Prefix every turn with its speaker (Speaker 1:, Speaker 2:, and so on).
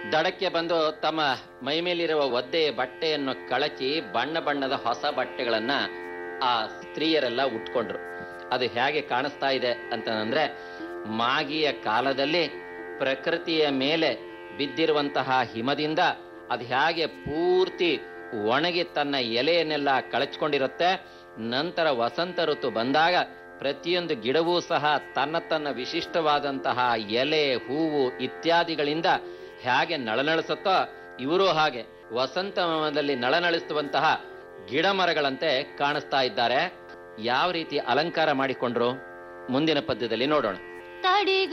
Speaker 1: ದಡಕ್ಕೆ ಬಂದು ತಮ್ಮ ಮೈಮೇಲಿರುವ ಒದ್ದೆ ಬಟ್ಟೆಯನ್ನು ಕಳಚಿ ಬಣ್ಣ ಬಣ್ಣದ ಹೊಸ ಬಟ್ಟೆಗಳನ್ನ ಆ ಸ್ತ್ರೀಯರೆಲ್ಲ ಉಟ್ಕೊಂಡ್ರು ಅದು ಹೇಗೆ ಕಾಣಿಸ್ತಾ ಇದೆ ಅಂತಂದ್ರೆ ಮಾಗಿಯ ಕಾಲದಲ್ಲಿ ಪ್ರಕೃತಿಯ ಮೇಲೆ ಬಿದ್ದಿರುವಂತಹ ಹಿಮದಿಂದ ಅದು ಹೇಗೆ ಪೂರ್ತಿ ಒಣಗಿ ತನ್ನ ಎಲೆಯನ್ನೆಲ್ಲ ಕಳಚ್ಕೊಂಡಿರುತ್ತೆ ನಂತರ ವಸಂತ ಋತು ಬಂದಾಗ ಪ್ರತಿಯೊಂದು ಗಿಡವೂ ಸಹ ತನ್ನ ತನ್ನ ವಿಶಿಷ್ಟವಾದಂತಹ ಎಲೆ ಹೂವು ಇತ್ಯಾದಿಗಳಿಂದ ಹೇಗೆ ನಳನಳಿಸುತ್ತೋ ಇವರು ಹಾಗೆ ವಸಂತಮದಲ್ಲಿ ನಳನಳಿಸುವಂತಹ ಗಿಡ ಮರಗಳಂತೆ ಕಾಣಿಸ್ತಾ ಇದ್ದಾರೆ ಯಾವ ರೀತಿ ಅಲಂಕಾರ ಮಾಡಿಕೊಂಡ್ರು ಮುಂದಿನ ಪದ್ಯದಲ್ಲಿ ನೋಡೋಣ
Speaker 2: ತಡಿಗ